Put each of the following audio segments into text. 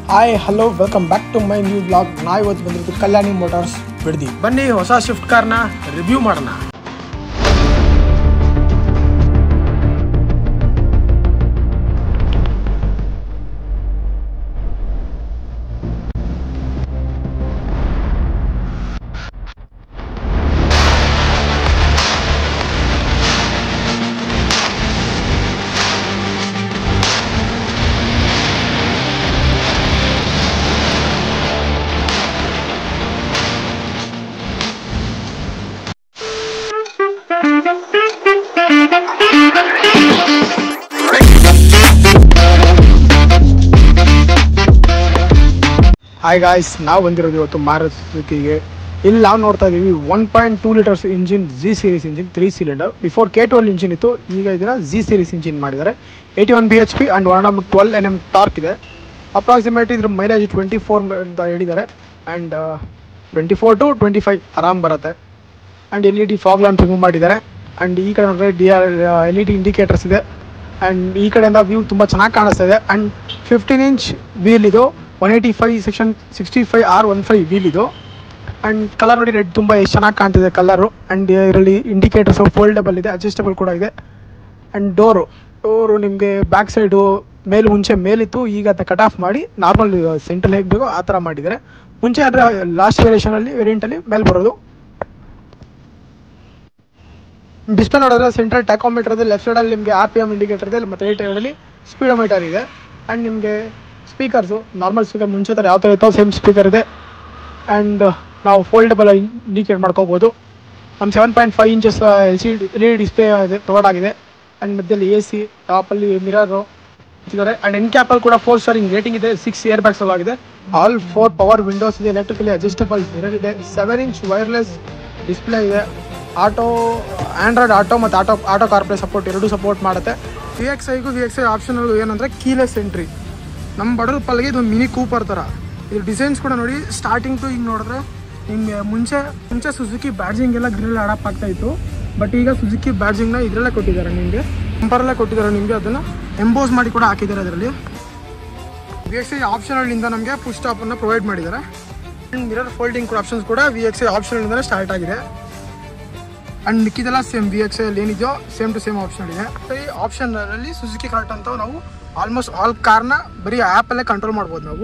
hi hello welcome back to my new blog ನಾ ಇವತ್ತು ಬಂದಿರೋದು ಕಲ್ಯಾಣಿ ಮೋಟಾರ್ಸ್ ಬಿಡದಿ ಬನ್ನಿ ಹೊಸ ಸ್ವಿಫ್ಟ್ ಕಾರ್ನ ರಿವ್ಯೂ ಮಾಡೋಣ ಹಾಯ್ ಗಾಯ್ಸ್ ನಾವು ಬಂದಿರೋದು ಇವತ್ತು ಮಾರುತಿ ಸುಜುಕಿಗೆ ಇಲ್ಲಿ ನಾವು ನೋಡ್ತಾ ಇದೀವಿ one point two litres engine G series engine three cylinder before K twelve engine ಇತ್ತು ಈಗ ಇದನ್ನ ಜಿ ಸೀರೀಸ್ ಇಂಜಿನ್ ಮಾಡಿದ್ದಾರೆ eighty one B H P and one um twelve N M torque ಇದೆ ಅಪ್ರಾಕ್ಸಿಮೇಟ್ ಇದ್ರ ಮೈಲೇಜ್ ಟ್ವೆಂಟಿ ಫೋರ್ ಅಂತ ಹೇಳಿದ್ದಾರೆ and twenty four to twenty five ಆರಾಮ್ ಬರುತ್ತೆ and L E D fog lamp remove ಮಾಡಿದ್ದಾರೆ and ಈ ಕಡೆ ನೋಡಿದ್ರೆ D R L E D indicators ಇದೆ ಆ್ಯಂಡ್ ಈ ಕಡೆಯಿಂದ ವ್ಯೂ ತುಂಬ ಚೆನ್ನಾಗಿ ಕಾಣಿಸ್ತಾ ಇದೆ ಆ್ಯಂಡ್ ಫಿಫ್ಟೀನ್ ಇಂಚ್ ವೀಲ್ ಇದು one eighty five section sixty five R one five wheel ಇದು ಆ್ಯಂಡ್ ಕಲರ್ ನೋಡಿ ರೆಡ್ ತುಂಬ ಎಷ್ಟು ಚೆನ್ನಾಗಿ ಕಾಣ್ತಿದೆ ಕಲರು ಆ್ಯಂಡ್ ಇದರಲ್ಲಿ ಇಂಡಿಕೇಟರ್ಸು ಫೋಲ್ಡಬಲ್ ಇದೆ ಅಡ್ಜಸ್ಟಬಲ್ ಕೂಡ ಇದೆ ಆ್ಯಂಡ್ ಡೋರು ಡೋರು ನಿಮಗೆ ಬ್ಯಾಕ್ ಸೈಡು ಮೇಲೆ ಮುಂಚೆ ಮೇಲಿತ್ತು ಈಗ ಅದನ್ನ ಕಟ್ ಆಫ್ ಮಾಡಿ ನಾರ್ಮಲ್ ಸೆಂಟ್ರಲ್ ಹೇಗೆ ಬೇಕೋ ಆ ಥರ ಮಾಡಿದ್ದಾರೆ ಮುಂಚೆ ಆದರೆ ಲಾಸ್ಟ್ ವೇರಿಯೇಷನಲ್ಲಿ ವೇರಿಯಂಟಲ್ಲಿ ಮೇಲೆ ಬರೋದು ಡಿಸ್ಪ್ಲೇ ನೋಡಿದ್ರೆ ಸೆಂಟ್ರಲ್ ಟ್ಯಾಕೋಮೀಟರ್ ಇದೆ ಲೆಫ್ಟ್ ಸೈಡಲ್ಲಿ ನಿಮಗೆ ಆರ್ ಪಿ ಎಮ್ ಇಂಡಿಕೇಟರ್ ಇದೆ ಮತ್ತು ರೈಟ್ ಸೈಡಲ್ಲಿ ಸ್ಪೀಡೋಮೀಟರ್ ಇದೆ ಆ್ಯಂಡ್ ನಿಮಗೆ ಸ್ಪೀಕರ್ಸು ನಾರ್ಮಲ್ ಸ್ಪೀಕರ್ ಮುಂಚೆ ಥರ ಯಾವ ಥರ ಇತ್ತೋ ಸೇಮ್ ಸ್ಪೀಕರ್ ಇದೆ ಆ್ಯಂಡ್ ನಾವು ಫೋಲ್ಡಬಲ್ ಇಂಡಿಕೇಟ್ ಮಾಡ್ಕೋಬೋದು ನಮ್ಮ seven point five inches L C L E display ಇದೆ ಪ್ರೊವೈಡ್ ಆಗಿದೆ ಆ್ಯಂಡ್ ಮಧ್ಯದಲ್ಲಿ ಎ ಸಿ ಟಾಪಲ್ಲಿ ಮಿರರು ಇದ್ದಾರೆ ಆ್ಯಂಡ್ ಎನ್ ಕ್ಯಾಪಲ್ಲಿ ಕೂಡ ಫೋರ್ ಸ್ಟಾರಿಂಗ್ ರೇಟಿಂಗ್ ಇದೆ ಸಿಕ್ಸ್ ಇಯರ್ ಬ್ಯಾಗ್ಸ್ ಆಗಿದೆ ಆಲ್ ಫೋರ್ ಪವರ್ ವಿಂಡೋಸ್ ಇದೆ ಎಲೆಕ್ಟ್ರಿಕಲಿ ಅಡ್ಜಸ್ಟಬಲ್ ಮಿರರ್ ಇದೆ ಸೆವೆನ್ ಇಂಚ್ ವೈರ್ಲೆಸ್ ಡಿಸ್ಪ್ಲೇ ಇದೆ ಆಟೋ ಆಂಡ್ರಾಯ್ಡ್ ಆಟೋ ಮತ್ತು ಆಟೋ ಆಟೋ ಕಾರ್ಪ್ಲೇ ಸಪೋರ್ಟ್ ಎರಡೂ ಸಪೋರ್ಟ್ ಮಾಡುತ್ತೆ ವಿ ಎಕ್ಸ್ ಐಗೂ ವಿ ಎಕ್ಸ್ ಐ ಆಪ್ಷನಲ್ ಏನಂದರೆ ಕೀಲೆಸ್ ಎಂಟ್ರಿ ನಮ್ಮ ಬಡಲ್ ಪಲ್ಗೆ ಇದು ಮಿನಿ ಕೂಪರ್ ಥರ ಇದು ಡಿಸೈನ್ಸ್ ಕೂಡ ನೋಡಿ ಸ್ಟಾರ್ಟಿಂಗ್ ಟು ಈಗ ನೋಡಿದ್ರೆ ನಿಮಗೆ ಮುಂಚೆ ಮುಂಚೆ ಸುಜುಕಿ ಬ್ಯಾಡ್ಜಿಂಗ್ ಎಲ್ಲ ಗ್ರಿಲ್ ಅಡಾಪ್ ಆಗ್ತಾ ಇತ್ತು ಬಟ್ ಈಗ ಸುಜುಕಿ ಬ್ಯಾಡ್ಜಿಂಗ್ನ ಇದರಲ್ಲೇ ಕೊಟ್ಟಿದ್ದಾರೆ ನಿಮಗೆ ಕಂಪರಲ್ಲೇ ಕೊಟ್ಟಿದ್ದಾರೆ ನಿಮಗೆ ಅದನ್ನು ಎಂಬೋಸ್ ಮಾಡಿ ಕೂಡ ಹಾಕಿದ್ದಾರೆ ಅದರಲ್ಲಿ ವಿ ಎಕ್ಸ್ ಐ ಆಪ್ಷನಲ್ಲಿಂದ ನಮಗೆ ಪುಷ್ ಸ್ಟಾಪನ್ನು ಪ್ರೊವೈಡ್ ಮಾಡಿದ್ದಾರೆ ಮಿರರ್ ಫೋಲ್ಡಿಂಗ್ ಕೂಡ ಆಪ್ಷನ್ಸ್ ಕೂಡ ವಿ ಎಕ್ಸ್ ಐ ಆಪ್ಷನಲ್ಲಿಂದಲೇ ಸ್ಟಾರ್ಟ್ ಆಗಿದೆ ಆ್ಯಂಡ್ ಮಿಕ್ಕಿದೆಲ್ಲ ಸೇಮ್ ವಿ ಎಕ್ಸ್ ಅಲ್ಲಿ ಏನಿದೆಯೋ ಸೇಮ್ ಟು ಸೇಮ್ ಆಪ್ಷನ್ ಇದೆ ಈ ಆಪ್ಷನಲ್ಲಿ ಸುಜುಕಿ ಕಾರ್ಟ್ ಅಂತ ನಾವು ಆಲ್ಮೋಸ್ಟ್ ಆಲ್ ಕಾರ್ನ ಬರೀ ಆ್ಯಪಲ್ಲೇ ಕಂಟ್ರೋಲ್ ಮಾಡ್ಬೋದು ನಾವು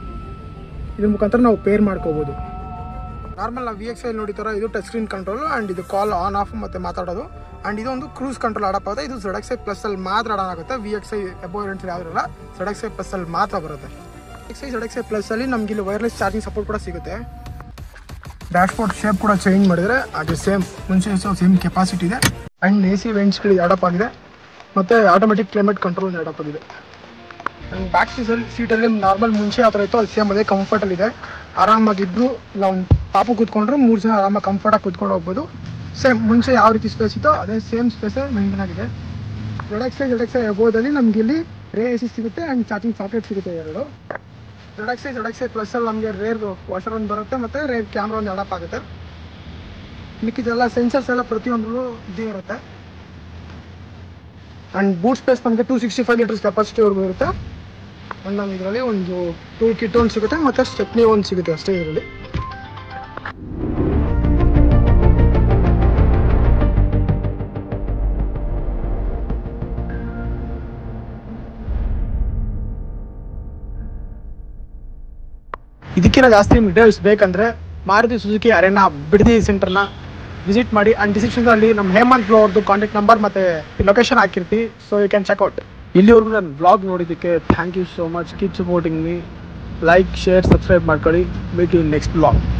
ಇದ್ರ ಮುಖಾಂತರ ನಾವು ಪೇರ್ ಮಾಡ್ಕೋಬೋದು ನಾರ್ಮಲ್ ನಾವು ವಿ ಎಕ್ಸ್ ಐ ನೋಡಿತಾರ ಇದು ಟಚ್ ಸ್ಕ್ರೀನ್ ಕಂಟ್ರೋಲ್ ಆ್ಯಂಡ್ ಇದು ಕಾಲ್ ಆನ್ ಆಫ್ ಮತ್ತು ಮಾತಾಡೋದು ಆ್ಯಂಡ್ ಇದೊಂದು ಕ್ರೂಸ್ ಕಂಟ್ರೋಲ್ ಆಡಪ್ ಆಗುತ್ತೆ ಇದು ಜೆಡ್ ಎಕ್ಸ್ ಐ ಪ್ಲಸ್ ಅಲ್ಲಿ ಮಾತ್ರ ಆಡನ್ ಆಗುತ್ತೆ ವಿ ಎಕ್ಸ್ ಐ ಎಬೋ ಎರಡ್ಸ್ ಯಾವುದಿರಲ್ಲ ಜೆಡ್ ಎಕ್ಸ್ ಐ ಪ್ಲಸ್ ಅಲ್ಲಿ ಮಾತ್ರ ಬರುತ್ತೆ X I Z X I plus ಅಲ್ಲಿ ನಮ್ಗೆ ಇಲ್ಲಿ ವೈರ್ಲೆಸ್ ಚಾರ್ಜಿಂಗ್ ಸಪೋರ್ಟ್ ಕೂಡ ಸಿಗುತ್ತೆ ಡ್ಯಾಶ್ಬೋರ್ಡ್ ಶೇಪ್ ಕೂಡ ಚೇಂಜ್ ಮಾಡಿದರೆ ಹಾಗೆ ಸೇಮ್ ಮುಂಚೆ ಸೇಮ್ ಕೆಪಾಸಿಟಿ ಇದೆ ಆ್ಯಂಡ್ ಎ ಸಿ ವೆಂಟ್ಸ್ಗಳು ಅಡಪ್ ಆಗಿದೆ ಮತ್ತು ಆಟೋಮೆಟಿಕ್ ಕ್ಲೈಮೇಟ್ ಕಂಟ್ರೋಲ್ ಅಡಪ್ ಆಗಿದೆ ಆ್ಯಂಡ್ ಬ್ಯಾಕ್ ಸೀಸಲ್ಲಿ ಸೀಟಲ್ಲಿ ನಾರ್ಮಲ್ ಮುಂಚೆ ಯಾವ ಥರ ಇತ್ತು ಅದು ಸೇಮ್ ಅದೇ ಕಂಫರ್ಟಲ್ ಇದೆ ಆರಾಮಾಗಿದ್ದು ನಾವು ಪಾಪು ಕೂತ್ಕೊಂಡ್ರೆ ಮೂರು ಜನ ಆರಾಮಾಗಿ ಕಂಫರ್ಟಾಗಿ ಕೂತ್ಕೊಂಡು ಹೋಗ್ಬೋದು ಸೇಮ್ ಮುಂಚೆ ಯಾವ ರೀತಿ ಸ್ಪೇಸ್ ಇತ್ತೋ ಅದೇ ಸೇಮ್ ಸ್ಪೇಸೇ ಮೇಂಟೈನ್ ಆಗಿದೆ Z X I Z X I ಎಬೋದಲ್ಲಿ ನಮ್ಗೆ ಇಲ್ಲಿ ರೇ ಎ ಸಿ ಸಿಗುತ್ತೆ ಆ್ಯಂಡ್ ಚಾರ್ಜಿಂಗ್ ಸಾಕೆಟ್ ಸಿಗುತ್ತೆ ಎರಡು Z X I Z X I plus ಅಲ್ಲಿ ನಮಗೆ ರೇರ್ ವಾಷರ್ ಒಂದು ಬರುತ್ತೆ ಮತ್ತು ರೇರ್ ಕ್ಯಾಮ್ರಾ ಒಂದು ಅಡಪ್ ಆಗುತ್ತೆ ಮಿಕ್ಕಿದೆಲ್ಲ ಸೆನ್ಸರ್ಸ್ ಎಲ್ಲ ಪ್ರತಿಯೊಂದು ಇದೇ ಇರುತ್ತೆ ಆ್ಯಂಡ್ ಬೂಟ್ ಸ್ಪೇಸ್ ನಮಗೆ ಟೂ ಸಿಕ್ಸ್ಟಿ ಫೈವ್ ಲೀಟರ್ಸ್ ಕೆಪಾಸಿಟಿವರೆಗೂ ಇರುತ್ತೆ ಆ್ಯಂಡ್ ನಮ್ಗೆ ಇದರಲ್ಲಿ ಒಂದು ಟೂ ಕಿಟ್ ಒಂದು ಸಿಗುತ್ತೆ ಮತ್ತು ಸ್ಟೆಪ್ನಿ ಒಂದು ಸಿಗುತ್ತೆ ಅಷ್ಟೇ ಇದರಲ್ಲಿ ಇದಕ್ಕಿಂತ ಜಾಸ್ತಿ ಡೀಟೇಲ್ಸ್ ಬೇಕಂದ್ರೆ ಮಾರುತಿ ಸುಜುಕಿ ಅರೆನಾ ಬಿಡದಿ ಸೆಂಟರ್ನ ವಿಸಿಟ್ ಮಾಡಿ ಆ್ಯಂಡ್ ಡಿಸ್ಕ್ರಿಪ್ಷನಲ್ಲಿ ನಮ್ಮ ಹೇಮಂತ್ ಬ್ರೋ ಅವ್ರದ್ದು ಕಾಂಟ್ಯಾಕ್ಟ್ ನಂಬರ್ ಮತ್ತು ಲೊಕೇಶನ್ ಹಾಕಿರ್ತೀವಿ ಸೊ ಯು ಕ್ಯಾನ್ ಚೆಕ್ಔಟ್ ಇಲ್ಲಿವರೆಗೂ ನಾನು ಬ್ಲಾಗ್ ನೋಡಿದ್ದಕ್ಕೆ thank you so much keep supporting me like share subscribe ಮಾಡ್ಕೊಳ್ಳಿ ಮೀಟ್ ಯು ನೆಕ್ಸ್ಟ್ ಬ್ಲಾಗ್